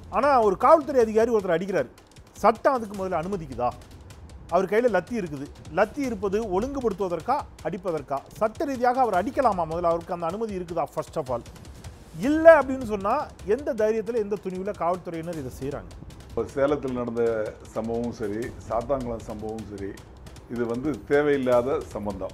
ஆனால் ஒரு காவல்துறை அதிகாரி ஒருத்தர் அடிக்கிறார் சட்டம் அதுக்கு முதல்ல அனுமதிக்குதா அவர் கையில் லத்தி இருக்குது லத்தி இருப்பது ஒழுங்குபடுத்துவதற்கா அடிப்பதற்கா சட்ட ரீதியாக அவர் அடிக்கலாமா முதல்ல அவருக்கு அந்த அனுமதி இருக்குதா ஃபர்ஸ்ட் ஆஃப் ஆல் இல்லை அப்படின்னு சொன்னால் எந்த தைரியத்தில் எந்த துணிவில் காவல்துறையினர் இதை செய்கிறாங்க இப்போ சேலத்தில் நடந்த சம்பவமும் சரி சாத்தாங்குளம் சம்பவமும் சரி இது வந்து தேவையில்லாத சம்பந்தம்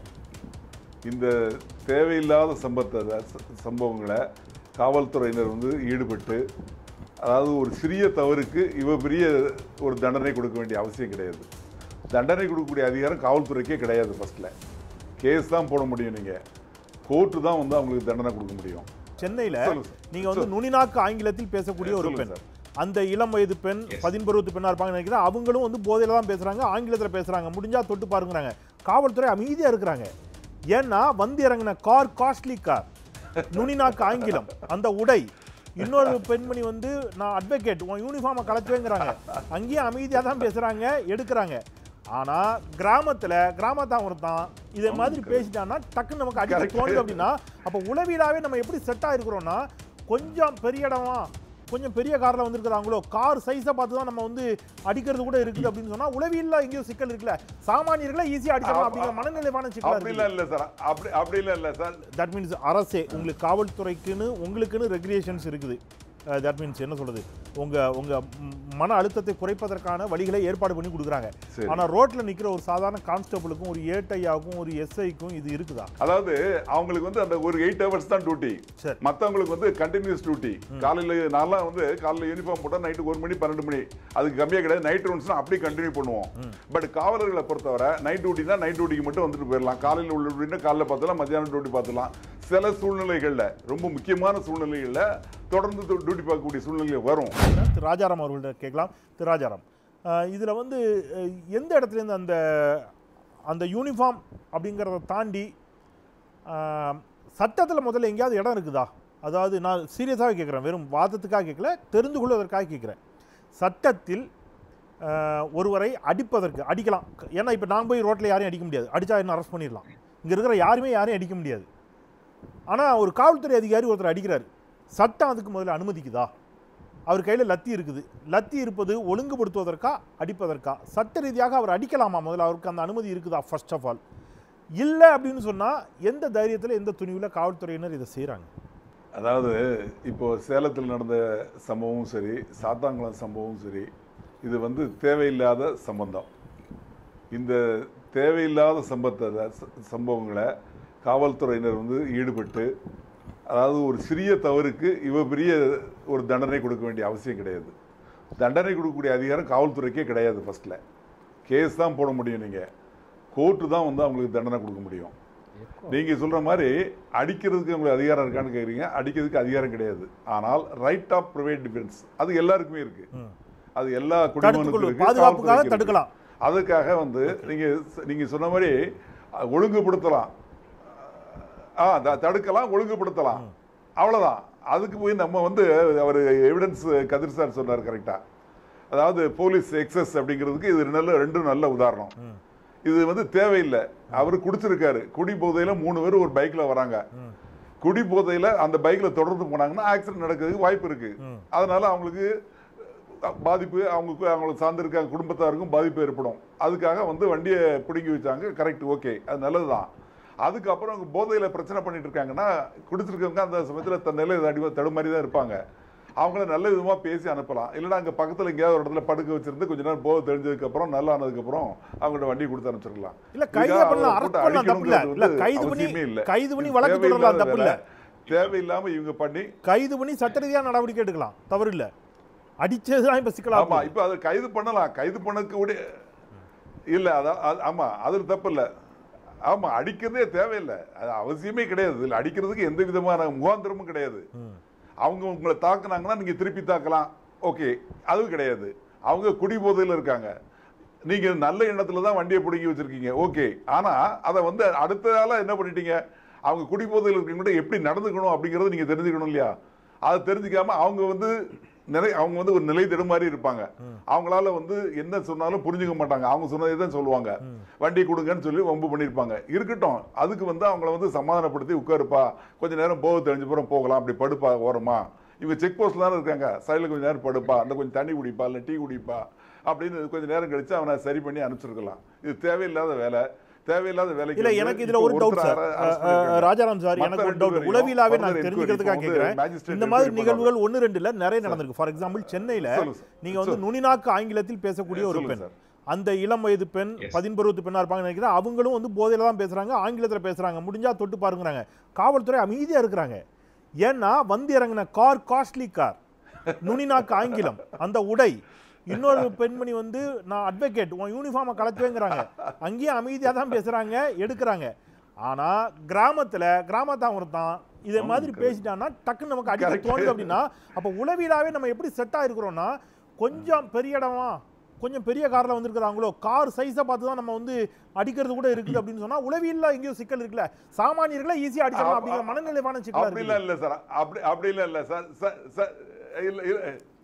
இந்த தேவையில்லாத சம்பத்த சம்பவங்களை காவல்துறையினர் வந்து ஈடுபட்டு அதாவது ஒரு சிறிய தவறுக்கு இவ பெரிய ஒரு தண்டனை கொடுக்க வேண்டிய அவசியம் கிடையாது தண்டனை கொடுக்கக்கூடிய அதிகாரம் காவல்துறைக்கே கிடையாது ஃபர்ஸ்ட்ல கேஸ் தான் போட முடியும் நீங்கள் கோர்ட்டு தான் வந்து அவங்களுக்கு தண்டனை கொடுக்க முடியும் சென்னையில் சொல்லுங்க சார். நீங்கள் வந்து நுனிநாக்கு ஆங்கிலத்தில் பேசக்கூடிய ஒரு சொல்லுங்க பெண் சார். அந்த இளம் வயது பெண் பதின்பருவத்து பெண்ணா இருப்பாங்கன்னு நினைக்கிறேன் அவங்களும் வந்து போதையில தான் பேசுறாங்க ஆங்கிலத்துல பேசுறாங்க முடிஞ்சா தொட்டு பாருங்கிறாங்க காவல்துறை அமைதியா இருக்கிறாங்க ஏன்னா வந்து இறங்கின கார் காஸ்ட்லி கார் நுனிநாக்கு ஆங்கிலம் அந்த உடை இன்னொரு பெண்மணி வந்து நான் அட்வொகேட் உன் யூனிஃபார்மை கலச்சுவேங்கிறாங்க அங்கேயும் அமைதியா தான் பேசுறாங்க எடுக்கிறாங்க ஆனா கிராமத்துல கிராமத்தான் ஒருத்தான் இதே மாதிரி பேசிட்டான்னா டக்குன்னு நமக்கு அடிக்க Correct. தோணுது அப்படின்னா அப்ப உளவியலாவே நம்ம எப்படி செட் ஆயிருக்கிறோம்னா கொஞ்சம் பெரிய இடமா கொஞ்சம் பெரிய கார்ல வந்திருக்கிறாங்களோ கார் சைஸை பார்த்து தான் நம்ம வந்து அடிக்கிறது கூட இருக்குது அப்படின்னு சொன்னா உளவியல்ல எங்கேயோ சிக்கல் இருக்குல்ல சாமானியர்களை ஈஸியா அடிக்கலாம் அப்படிங்கிற மனநிலைவான சிக்கல் அப்படிலாம் இல்லை சார் அப்படி அப்படிலாம் இல்லை சார் தட் மீன்ஸ் அரசே உங்களுக்கு காவல்துறைக்குன்னு உங்களுக்குன்னு ரெகுலேஷன்ஸ் இருக்குது தட் மீன்ஸ் என்ன சொல்றது உங்க உங்க ம், மன அழுத்தத்தை குறைப்பதற்கான வழிகளை ஏற்பாடு பண்ணி கொடுக்குறாங்க சரி. ஆனா ரோட்ல நிக்கிற ஒரு சாதாரண கான்ஸ்டபிளுக்கும் ஒரு ஏட்டையாவுக்கும் ஒரு எஸ்ஐக்கும் இது இருக்குதா அதாவது அவங்களுக்கு வந்து அந்த ஒரு எயிட் ஹவர்ஸ் தான் டியூட்டி சரி. மத்தவங்களுக்கு வந்து கண்டினியூஸ் டியூட்டி காலையில நான்லாம் வந்து காலையில யூனிஃபார்ம் போட்டா நைட்டு ஒரு மணி பன்னெண்டு மணி அதுக்கு கம்மியா கிடையாது நைட் ரவுண்ட்ஸ்னா அப்படியே கண்டினியூ பண்ணுவோம் பட் காவலர்களை பொறுத்தவரை நைட் டியூட்டினா நைட் டியூட்டிக்கு மட்டும் வந்துட்டு போயிடலாம் காலையில் உள்ள டியூட்டினா காலைல பார்த்துலாம் மத்தியானம் டியூட்டி பார்த்துலாம் சில சூழ்நிலைகள்ல ரொம்ப முக்கியமான சூழ்நிலைகள்ல தொடர்ந்து டியூட்டி பார்க்கக்கூடிய சூழ்நிலை வரும் திரு ராஜாராம் அவர்கள்ட்ட கேட்கலாம் திரு ராஜாராம் அஹ் இதுல வந்து அஹ், எந்த இடத்துலேருந்து அந்த அந்த யூனிஃபார்ம் அப்படிங்கிறத தாண்டி சட்டத்தில் முதல்ல எங்கேயாவது இடம் இருக்குதா அதாவது நான் சீரியஸாக கேட்குறேன் வெறும் வாதத்துக்காக கேட்கல தெரிந்து கொள்வதற்காக கேட்குறேன் சட்டத்தில் அஹ், ஒருவரை அடிப்பதற்கு அடிக்கலாம் ஏன்னா இப்போ நான் போய் ரோட்டில் யாரையும் அடிக்க முடியாது அடித்தா என்ன அரெஸ்ட் பண்ணிடலாம் இங்கே இருக்கிற யாருமே யாரையும் அடிக்க முடியாது ஆனால் ஒரு காவல்துறை அதிகாரி ஒருத்தர் அடிக்கிறார் சட்டம் அதுக்கு முதல்ல அனுமதிக்குதா அவர் கையில் லத்தி இருக்குது லத்தி இருப்பது ஒழுங்குபடுத்துவதற்கா அடிப்பதற்கா சட்ட ரீதியாக அவர் அடிக்கலாமா முதல்ல அவருக்கு அந்த அனுமதி இருக்குதா ஃபர்ஸ்ட் ஆஃப் ஆல் இல்லை அப்படின்னு சொன்னால் எந்த தைரியத்தில் எந்த துணிவில் காவல்துறையினர் இதை செய்கிறாங்க அதாவது இப்போ சேலத்தில் நடந்த சம்பவமும் சரி சாத்தாங்குளம் சம்பவமும் சரி இது வந்து தேவையில்லாத சம்பந்தம் இந்த தேவையில்லாத சம்பத்த சம்பவங்களை காவல்துறையினர் வந்து ஈடுபட்டு அதாவது ஒரு சிறிய தவறுக்கு இவ பெரிய ஒரு தண்டனை கொடுக்க வேண்டிய அவசியம் கிடையாது தண்டனை கொடுக்கக்கூடிய அதிகாரம் காவல்துறைக்கே கிடையாது ஃபர்ஸ்ட்ல கேஸ் தான் போட முடியும் நீங்க கோர்ட்டு தான் வந்து அவங்களுக்கு தண்டனை கொடுக்க முடியும் நீங்க சொல்ற மாதிரி அடிக்கிறதுக்கு உங்களுக்கு அதிகாரம் இருக்கான்னு கேக்குறீங்க அடிக்கிறதுக்கு அதிகாரம் கிடையாது ஆனால் ரைட் ஆஃப் பிரைவேட் டிஃபென்ஸ் அது எல்லாருக்குமே இருக்கு அது எல்லா தடுத்துக்கொள்வது குடிமகனுக்கும் பாதுகாப்புக்காக இருக்கு. தடுக்கலாம் அதுக்காக வந்து நீங்க நீங்க சொன்ன மாதிரி அஹ், ஒழுங்குபடுத்தலாம் ஆ த- தடுக்கலாம் ஒழுங்குபடுத்தலாம் அவ்வளவுதான் அதுக்கு போய் நம்ம வந்து அவர் எவிடன்ஸ் கதிர் சார் சொன்னார் கரெக்டா அதாவது போலீஸ் எக்ஸஸ் அப்படிங்கிறதுக்கு இது நல்ல ரெண்டும் நல்ல உதாரணம் இது வந்து தேவையில்லை அவர் குடிச்சிருக்காரு குடி போதையில மூணு பேர் ஒரு பைக்ல வராங்க குடி போதையில அந்த பைக்ல தொடர்ந்து போனாங்கன்னா ஆக்சிடென்ட் நடக்கிறதுக்கு வாய்ப்பு இருக்கு அதனால அவங்களுக்கு அஹ், பாதிப்பு அவங்களுக்கு அவங்களுக்கு சார்ந்திருக்க குடும்பத்தாருக்கும் பாதிப்பு ஏற்படும் அதுக்காக வந்து வண்டியை பிடுங்கி வச்சாங்க கரெக்ட் ஓகே அது நல்லதுதான் அதுக்கப்புறம் அவங்க போதையில பிரச்சனை பண்ணிட்டு இருக்காங்கன்னா குடிச்சிருக்கவங்க அந்த சமயத்துல தன் நிலை அடி தடுமாறி தான் இருப்பாங்க அவங்கள நல்ல விதமா பேசி அனுப்பலாம் இல்லைன்னா அங்க பக்கத்துல எங்கேயாவது ஒரு இடத்துல படுக்க வச்சிருந்து கொஞ்ச நேரம் போக தெரிஞ்சதுக்கு அப்புறம் நல்லா ஆனதுக்கு அப்புறம் அவங்கள்ட்ட வண்டி கொடுத்து அனுப்பிச்சிடலாம் இல்ல கைது இதுக்காக பண்ணலாம் அவங்களை அரெஸ்ட் போட்டு பண்ணலாம் தப்பு இல்ல அடிக்கணுங்கிறது இல்ல வந்து கைது பண்ணி அவசியமே இல்ல. கைது பண்ணி இது வழக்கு தொடரலாம் தேவையில்லாத தப்பு இல்ல வேலை. தேவையில்லாம இவங்க பண்ணி கைது பண்ணி சட்ட ரீதியாக நடவடிக்கை எடுக்கலாம் தவறு இல்ல அடிச்சதுதான் இப்ப சிக்கலா ஆமா இப்ப அதை கைது பண்ணலாம் கைது பண்ணக்கூடிய இல்ல அதான் அது- ஆமா அது தப்பு இல்ல ஆமா அடிக்கிறதே தேவையில்லை அது அவசியமே கிடையாது இதுல அடிக்கிறதுக்கு எந்த விதமான முகாந்திரமும் கிடையாது அவங்க உங்களை தாக்குனாங்கன்னா நீங்க திருப்பி தாக்கலாம் ஓகே அதுவும் கிடையாது அவங்க குடி போதையில இருக்காங்க நீங்க நல்ல எண்ணத்துல தான் வண்டியை பிடுங்கி வச்சிருக்கீங்க ஓகே ஆனா அதை வந்து அடுத்த ஆளா என்ன பண்ணிட்டீங்க அவங்க குடி போதையில் இருக்கவங்க எப்படி நடந்துக்கணும் அப்படிங்கறத நீங்க தெரிஞ்சுக்கணும் இல்லையா அதை தெரிஞ்சுக்காம அவங்க வந்து நிறை அவங்க வந்து ஒரு நிலை தடுமாறி இருப்பாங்க அவங்களால வந்து என்ன சொன்னாலும் புரிஞ்சுக்க மாட்டாங்க அவங்க சொன்னதை தான் சொல்லுவாங்க வண்டி கொடுங்கன்னு சொல்லி வம்பு பண்ணியிருப்பாங்க இருக்கட்டும் அதுக்கு வந்து அவங்கள வந்து சமாதானப்படுத்தி உட்காருப்பா கொஞ்ச நேரம் போக தெரிஞ்ச பிறகு போகலாம் அப்படி படுப்பா ஓரமா இவங்க செக் போஸ்ட்ல தானே இருக்காங்க சைடில் கொஞ்சம் நேரம் படுப்பா அந்த கொஞ்சம் தண்ணி குடிப்பா இல்லை டீ குடிப்பா அப்படின்னு கொஞ்சம் நேரம் கழிச்சு அவனை சரி பண்ணி அனுப்பிச்சிருக்கலாம் இது தேவையில்லாத வேலை தேவையில்லாத வேலைக்கு இல்ல வந்து எனக்கு இதுல இப்போ ஒரு டவுட் ஒருத்தர் சார் அர- arrest பண்ணிருக்காங்க. ராஜாராம் சார் மத்த எனக்கு ஒரு ரெண்டு டவுட் பேரையும் உளவியலாவே நான் further தெரிஞ்சுக்கிறதுக்காக inquiry இப்போ கேட்கிறேன் வந்து magistrate இந்த மாதிரி inquiry நிகழ்வுகள் ஒன்னு ரெண்டு இல்ல நிறைய நடந்திருக்கு ஃபார் எக்ஸாம்பிள் சென்னையில சொல்லுங்க சார். நீங்க வந்து நுனிநாக்கு ஆங்கிலத்தில் பேசக்கூடிய ஒரு சொல்லுங்க பெண் சார். அந்த இளம் வயது பெண் Yes. பதின்பருவத்து பெண்ணா இருப்பாங்கன்னு நினைக்கிறேன் அவங்களும் வந்து போதையில தான் பேசுறாங்க ஆங்கிலத்துல பேசுறாங்க முடிஞ்சா தொட்டு பாருங்கறாங்க காவல்துறை அமைதியா இருக்கிறாங்க ஏன்னா வந்து இறங்கின கார் காஸ்ட்லி கார் நுனிநாக்கு ஆங்கிலம் அந்த உடை இன்னொரு பெண்மணி வந்து நான் அட்வொகேட் உன் யூனிஃபார்மை கலத்துவேங்கிறாங்க அங்கேயும் அமைதியா தான் பேசுறாங்க எடுக்கிறாங்க ஆனா கிராமத்துல கிராமத்தான் ஒருத்தன் இதே மாதிரி பேசிட்டான்னா டக்குன்னு நமக்கு அடிக்க Correct. தோணுது அப்படின்னா அப்ப உளவியலாவே நம்ம எப்படி செட் ஆயிருக்கிறோம்னா கொஞ்சம் பெரிய இடமா கொஞ்சம் பெரிய கார்ல வந்திருக்கிறாங்களோ கார் சைஸை பார்த்து தான் நம்ம வந்து அடிக்கிறது கூட இருக்குது அப்படின்னு சொன்னா உளவியல்ல எங்கேயோ சிக்கல் இருக்குல்ல சாமானியர்களை ஈஸியா அடிச்சிடலாம் அப்படிங்கிற மனநிலைவான சிக்கல் அப்படிலாம் இருக்கு இல்ல சார் அப்படி அப்படிலாம் இல்ல சார் சார், சார், இல்ல இல்ல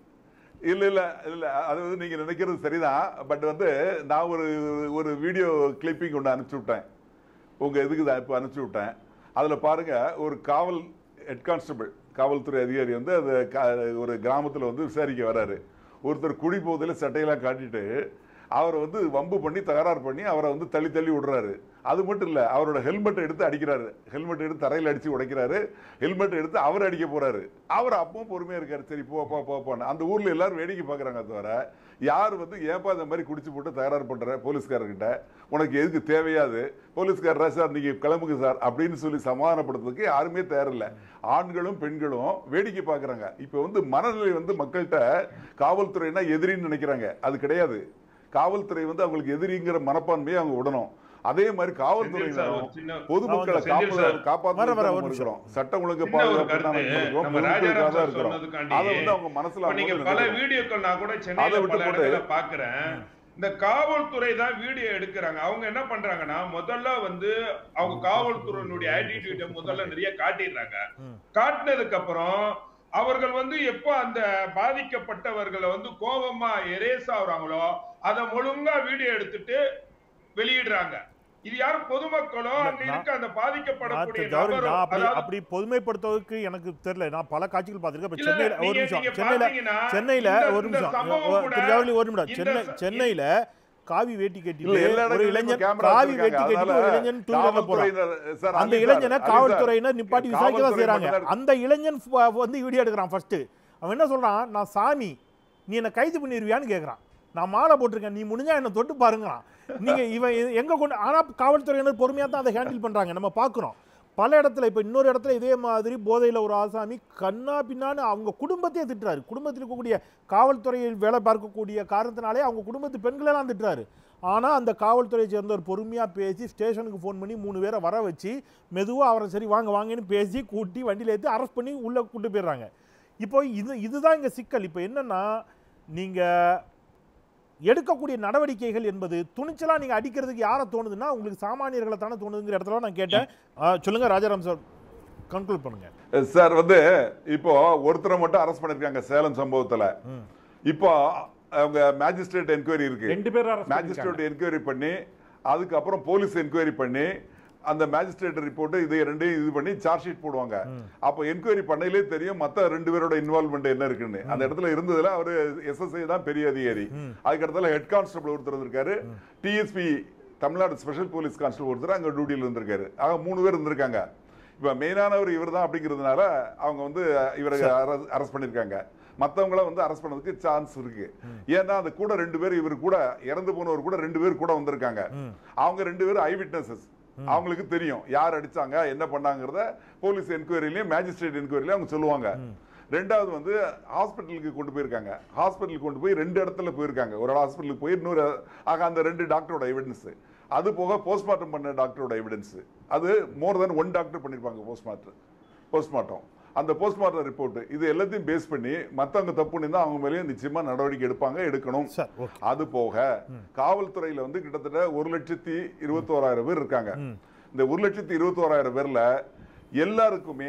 இல்ல இல்ல இல்ல அது வந்து நீங்க நினைக்கிறது சரிதான் பட் வந்து நான் ஒரு ஒரு வீடியோ கிளிப்பிங் ஒன்று அனுப்பிச்சு விட்டேன் உங்க இதுக்கு தான் இப்போ அனுப்பிச்சு விட்டேன் அதுல பாருங்க ஒரு காவல் ஹெட் கான்ஸ்டபிள் காவல்துறை அதிகாரி வந்து அது கா- ஒரு கிராமத்துல வந்து விசாரிக்க வராரு ஒருத்தர் குடி போதில் சட்டையெல்லாம் காட்டிட்டு அவரை வந்து வம்பு பண்ணி தகராறு பண்ணி அவரை வந்து தள்ளி தள்ளி விடுறாரு அது மட்டும் இல்ல அவரோட ஹெல்மெட்டை எடுத்து அடிக்கிறாரு ஹெல்மெட் எடுத்து தரையில் அடிச்சு உடைக்கிறாரு ஹெல்மெட் எடுத்து அவர் அடிக்க போறாரு அவர் அப்பவும் பொறுமையா இருக்காரு சரி போ போ போ போன்னு அந்த ஊர்ல எல்லாரும் வேடிக்கை பார்க்கறாங்க தவிர யார் வந்து ஏப்பா இந்த மாதிரி குடிச்சு போட்டு தகராறு பண்ற போலீஸ்காரர்கிட்ட உனக்கு எதுக்கு தேவையாது போலீஸ்காரரா சார் நீங்க கிளம்புங்க சார் அப்படின்னு சொல்லி சமாதானப்படுத்துறதுக்கு யாருமே தேவையில்ல ஆண்களும் பெண்களும் வேடிக்கை பார்க்கறாங்க இப்போ வந்து மனநிலை வந்து மக்கள்கிட்ட காவல்துறைனா எதிரின்னு நினைக்கிறாங்க அது கிடையாது காவல்துறை வந்து அவங்களுக்கு எதிரிங்கிற மனப்பான்மையை அவங்க விடணும் அதே மாதிரி செந்தில் சார், ஒரு காவல்துறையினரும் சின்ன- பொதுமக்களை செந்தில் சார், காப்பாற்ற வர, வர, ஒரு காப்பாற்ற நிமிஷம். இருக்கிறோம் சட்ட ஒழுங்கு சின்ன ஒரு பாதுகாப்பு தான் கருத்து, இருக்கிறோம் நம்ம பொதுமக்களுக்காக ராஜாராம் தான் சார் இருக்கிறோம் சொன்னதுக்காண்டி, அதை வந்து அவங்க மனசுல இப்ப நீங்க அவங்க பல நினைக்கிறாங்க. வீடியோக்கள் நான் கூட அதை சென்னையில பல விட்டுப்போட்டு- இடத்துல பாக்குறேன் இந்த காவல்துறை தான் வீடியோ எடுக்கிறாங்க அவங்க என்ன பண்றாங்கன்னா முதல்ல வந்து அவங்க காவல்துறையினுடைய ஆட்டிடியூட முதல்ல நிறைய காட்டிடுறாங்க ம். காட்டினதுக்கு அப்புறம் அவர்கள் வந்து எப்போ அந்த பாதிக்கப்பட்டவர்களை வந்து கோபமா எரேஸ் ஆகுறாங்களோ அதை ஒழுங்கா வீடியோ எடுத்துட்டு வெளியிடுறாங்க இது யாரும் பொதுமக்களோ அங்க நான்- இருக்க அந்த பாதிக்கப்படக்கூடிய நான் தவறு, நபரோ நான் அப்படி அதாவது அப்படி பொதுமைப்படுத்துவதற்கு எனக்கு தெரியல நான் பல காட்சிகள் பார்த்திருக்கேன் இப்ப இல்ல, சென்னையில ஒரு நீங்க- நிமிஷம் நீங்க சென்னையில பாத்தீங்கன்னா, சென்னையில இந்த- ஒரு இந்த நிமிஷம் சம்பவம் ஒ- கூட திரு ஜவஹர்லால் ஒரு நிமிடம் இந்த சென்னை ச- சென்னையில காவி வேட்டி இல்ல, கட்டிட்டு எல்லா ஒரு இடங்களிலும் இளைஞன் camera காவி வச்சிருக்காங்க. வேட்டி கட்டிட்டு ஒரு அதனால இளைஞன் டூ வீலர்ல போறான் காவல்துறையினர் சார், அந்த அலி சார், இளைஞனை அலி சார், காவல்துறையினர் நிப்பாட்டி விசாரிக்க தான் காவல்துறை செய்றாங்க மட்டும்தான் அந்த இளைஞன் ஃப- வந்து வீடியோ எடுக்கிறான் ஃபர்ஸ்ட் அவன் என்ன சொல்றான் நான் சாமி நீ என்ன கைது பண்ணிடுவியான்னு கேக்குறான் நான் மாலை போட்டிருக்கேன் நீ முடிஞ்சா என்ன தொட்டு பாருங்களாம் நீங்க இவன் இது எங்க கொண்டு ஆனா காவல்துறையினர் பொறுமையா தான் அதை ஹேண்டில் பண்றாங்க நம்ம பார்க்குறோம் பல இடத்துல இப்போ இன்னொரு இடத்துல இதே மாதிரி போதையில் ஒரு ஆசாமி கண்ணா பின்னான்னு அவங்க குடும்பத்தையே திட்டுறாரு குடும்பத்தில் இருக்கக்கூடிய காவல்துறையில் வேலை பார்க்கக்கூடிய காரணத்தினாலே அவங்க குடும்பத்து பெண்களெல்லாம் திட்டுறாரு ஆனால் அந்த காவல்துறையை சேர்ந்தவர் பொறுமையாக பேசி ஸ்டேஷனுக்கு ஃபோன் பண்ணி மூணு பேரை வர வச்சு மெதுவாக அவரை சரி வாங்க வாங்கன்னு பேசி கூட்டி வண்டியில் ஏற்றி அரெஸ்ட் பண்ணி உள்ளே கூட்டு போயிடுறாங்க இப்போ இது இதுதான் இங்கே சிக்கல் இப்போ என்னன்னா நீங்கள் எடுக்கக்கூடிய நடவடிக்கைகள் என்பது துணிச்சலா நீங்க அடிக்கிறதுக்கு யாரை தோணுதுன்னா உங்களுக்கு சாமானியர்களை தானே தோணுதுங்கிற இடத்துல நான் கேட்டேன் ஆ, சொல்லுங்க ராஜாராம் சார் கன்க்ளூட் பண்ணுங்க சார் வந்து இப்போ ஒருத்தரை மட்டும் அரெஸ்ட் பண்ணிருக்காங்க சேலம் சம்பவத்துல ம். இப்போ அவங்க மேஜிஸ்ட்ரேட் என்கொயரி இருக்கு ரெண்டு பேரும் arrest பண்ணிருக்காங்க. மேஜிஸ்ட்ரேட் என்கொயரி பண்ணி அதுக்கப்புறம் போலீஸ் என்கொயரி பண்ணி அந்த மேஜிஸ்ட்ரேட் ரிப்போர்ட் இது ரெண்டையும் இது பண்ணி சார்ஜ் ஷீட் போடுவாங்க அப்போ என்கொயரி பண்ணையிலே தெரியும் மத்த ரெண்டு பேரோட இன்வால்மெண்ட் என்ன இருக்குன்னு அந்த இடத்துல இருந்ததுல அவரு எஸ்எஸ்ஐ தான் பெரிய அதிகாரி அதுக்கு இடத்துல ஹெட் கான்ஸ்டபிள் ஒருத்தர் இருந்திருக்காரு DSP Tamil Nadu special police constable ஒருத்தர் அங்க டியூட்டியில் இருந்திருக்காரு ஆக மூணு பேர் இருந்திருக்காங்க இப்ப மெயினானவர் இவர் தான் அப்படிங்கிறதுனால அவங்க வந்து இவரை அரெஸ்ட் பண்ணிருக்காங்க மத்தவங்கள வந்து அரெஸ்ட் பண்ணதுக்கு சான்ஸ் இருக்கு ஏன்னா அந்த கூட ரெண்டு பேர் இவர் கூட இறந்து போனவர் கூட ரெண்டு பேர் கூட வந்திருக்காங்க அவங்க ரெண்டு பேரும் ஐ விட்னஸஸ் அவங்களுக்கு தெரியும் யார் அடிச்சாங்க என்ன பண்ணாங்கிறத போலீஸ் என்கொயரிலையும் மேஜிஸ்ட்ரேட் என்கொயரிலையும் அவங்க சொல்லுவாங்க ரெண்டாவது வந்து ஹாஸ்பிட்டலுக்கு கொண்டு போயிருக்காங்க ஹாஸ்பிட்டலுக்கு கொண்டு போய் ரெண்டு இடத்துல போயிருக்காங்க ஒரு ஹாஸ்பிட்டலுக்கு போய் இன்னொரு ஆக அந்த ரெண்டு டாக்டரோட எவிடன்ஸ் அது போக போஸ்ட்மார்ட்டம் பண்ண டாக்டரோட எவிடன்ஸ் அது மோர் தென் ஒன் டாக்டர் பண்ணிருப்பாங்க போஸ்ட்மார்ட்டம் போஸ்ட்மார்ட்டம் அந்த போஸ்ட்மார்ட்டம் ரிப்போர்ட் இது எல்லாத்தையும் பேஸ் பண்ணி மத்தவங்க தப்பு பண்ணியிருந்தா அவங்க மேலேயும் நிச்சயமா நடவடிக்கை எடுப்பாங்க எடுக்கணும் சார் ஓகே அது போக காவல்துறையில வந்து கிட்டத்தட்ட ஒரு லட்சத்தி இருபத்தோராயிரம் பேர் இருக்காங்க இந்த ஒரு லட்சத்தி இருபத்தோராயிரம் பேர்ல எல்லாருக்குமே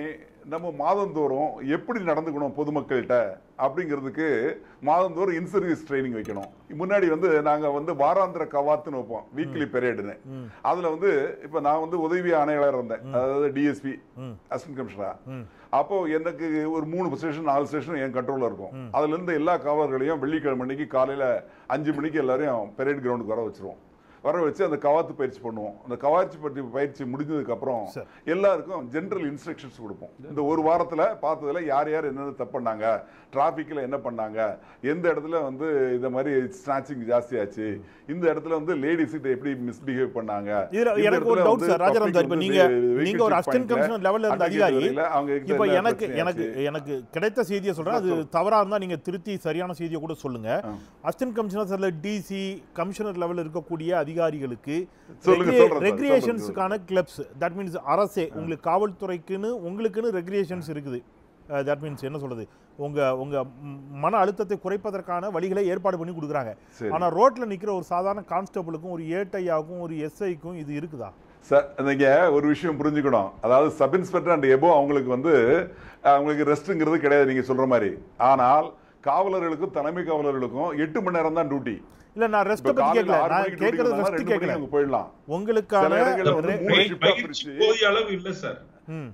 நம்ம மாதந்தோறும் எப்படி நடந்துக்கணும் பொதுமக்கள்கிட்ட அப்படிங்கிறதுக்கு மாதந்தோறும் இன் சர்வீஸ் ட்ரைனிங் வைக்கணும் முன்னாடி வந்து நாங்க வந்து வாராந்திர கவாத்துன்னு வைப்போம் வீக்லி பெரியடுன்னு அதுல வந்து இப்ப நான் வந்து உதவி ஆணையாளர் இருந்தேன் அதாவது டிஎஸ்பி அசிஸ்டன்ட் கமிஷனர் அப்போ எனக்கு ஒரு மூணு ஸ்டேஷன் நாலு ஸ்டேஷன் என் கண்ட்ரோல்ல இருக்கும் அதுல இருந்து எல்லா காவலர்களையும் வெள்ளிக்கிழமை அன்னைக்கு காலையில அஞ்சு மணிக்கு எல்லாரையும் பெரேட் கிரவுண்டுக்கு வர வச்சிருவோம் வர வச்சு அந்த கவாத்து பயிற்சி பண்ணுவோம் அந்த கவாச்சி பற்றி பயிற்சி முடிஞ்சதுக்கு அப்புறம் சரி. எல்லாருக்கும் ஜெனரல் இன்ஸ்ட்ரக்ஷன்ஸ் கொடுப்போம் இந்த ஒரு வாரத்துல பார்த்ததுல யார் யார் என்னென்ன தப்பு பண்ணாங்க டிராஃபிக்ல என்ன பண்ணாங்க எந்த இடத்துல வந்து இந்த மாதிரி ஸ்நாச்சிங் ஜாஸ்தியாச்சு இந்த இடத்துல வந்து லேடிஸ் கிட்ட எப்படி மிஸ்பிஹேவ் பண்ணாங்க இதுல இந்த எனக்கு ஒரு இடத்துல டவுட் வந்து சார் ராஜாராம் சார் இப்ப public நீங்க வந்து நீங்க vehicle ஒரு check அசிஸ்டன்ட் pointல கமிஷனர் லெவல்ல இருந்த advocate அதிகாரி வரையில அவங்க கிட்ட இப்ப என்ன எனக்கு பிரச்சனை எனக்கு ஆச்சு? எனக்கு கிடைத்த செய்தியை சொல்றேன் அது தவறா இருந்தா நீங்க திருத்தி சரியான செய்தியை கூட சொல்லுங்க அசிஸ்டன்ட் கமிஷனர் டிசி கமிஷனர் லெவல்ல இருக்கக்கூடிய அதிகாரிகளுக்கு சொல்லுங்க, சொல்றேன் சார், ரெகுலேஷன்ஸுக்கான கிளப்ஸ் தட் மீன்ஸ் அரசே உங்களுக்கு காவல்துறைக்குன்னு உங்களுக்குன்னு ரெகுலேஷன்ஸ் இருக்குது தட் மீன்ஸ் என்ன சொல்றது உங்க உங்க ம், மன அழுத்தத்தை குறைப்பதற்கான வழிகளை ஏற்பாடு பண்ணி கொடுக்குறாங்க சரி. ஆனா ரோட்ல நிக்கிற ஒரு சாதாரண கான்ஸ்டபிளுக்கும் ஒரு ஏட்டையாக்கும் ஒரு எஸ்ஐக்கும் இது இருக்குதா சார் நீங்க ஒரு விஷயம் புரிஞ்சுக்கணும் அதாவது சப் இன்ஸ்பெக்டர் அண்ட் எபோ அவங்களுக்கு வந்து அஹ், அவங்களுக்கு ரெஸ்ட்ங்கிறது கிடையாது நீங்க சொல்ற மாதிரி ஆனால் காவலர்களுக்கும் தலைமை காவலர்களுக்கும் எட்டு மணி நேரம் தான் டியூட்டி இல்ல நான் ரெஸ்ட் இப்ப பத்தி காலையில கேட்கல ஆறு நான் மணிக்கு கேட்கறது டியூட்டி ரெஸ்ட் ரெண்டு மணிக்கு கேட்கல அங்க போயிடலாம் உங்களுக்கான சில இடங்கள்ல வந்து ரெ- மூணு பயிற்சி ஷிஃப்டா பயிற்சி பிரிச்சு போதிய அளவு இல்ல சார் ம்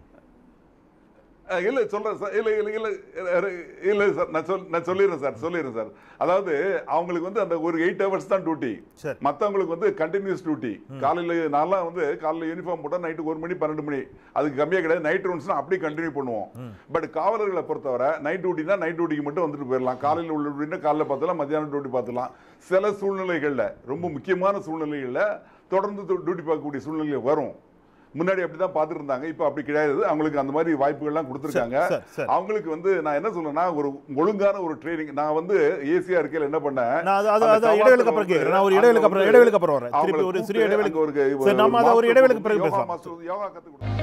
அஹ் இல்ல சொல்றேன் சார் இல்ல இல்ல இல்ல அஹ் இல்ல சார் நான் சொல் நான் சொல்லிடுறேன் சார் சொல்லிடுறேன் சார் அதாவது அவங்களுக்கு வந்து அந்த ஒரு எயிட் ஹவர்ஸ் தான் டியூட்டி சரி. மத்தவங்களுக்கு வந்து கண்டினியூஸ் டியூட்டி காலையில நான்லாம் வந்து காலையில யூனிஃபார்ம் போட்டா நைட்டு ஒரு மணி பன்னெண்டு மணி அதுக்கு கம்மியா கிடையாது நைட் ரவுண்ட்ஸ்னா அப்படியே கண்டினியூ பண்ணுவோம் பட் காவலர்களை பொறுத்தவரை நைட் டியூட்டினா நைட் டியூட்டிக்கு மட்டும் வந்துட்டு போயிடலாம் காலையில உள்ள டியூட்டினா காலைல பார்த்துலாம் மத்தியானம் டியூட்டி பார்த்துலாம் சில சூழ்நிலைகள்ல ரொம்ப முக்கியமான சூழ்நிலைகள்ல தொடர்ந்து டியூட்டி பார்க்கக்கூடிய சூழ்நிலை வரும் முன்னாடி அப்படிதான் பார்த்துட்டு இருந்தாங்க இப்போ அப்படி கிடையாது அவங்களுக்கு அந்த மாதிரி வாய்ப்புகள்லாம் கொடுத்துருக்காங்க சரி, சரி. அவங்களுக்கு வந்து நான் என்ன சொல்றேன்னா ஒரு ஒழுங்கான ஒரு ட்ரைனிங் நான் வந்து ஏசியா இருக்கையில என்ன பண்ணேன் நான் அது அது அந்த அது இடைவேளைக்கு கவாத்துல அப்புறம் வந்து கேட்கிறேன் நான் ஒரு அங்க இடைவேளைக்கு அப்புறம் வந்து இடைவேளைக்கு அப்புறம் வரேன் அவங்கள திருப்பி ஒரு சிறிய கூப்பிட்டு இடைவேளைக்கு அங்க ஒரு சரி நம்ம அதை ஒரு master இடைவேளைக்கு வந்து பிறகு யோகா பேசலாம் master வந்து யோகா கத்து கொடுத்தாங்க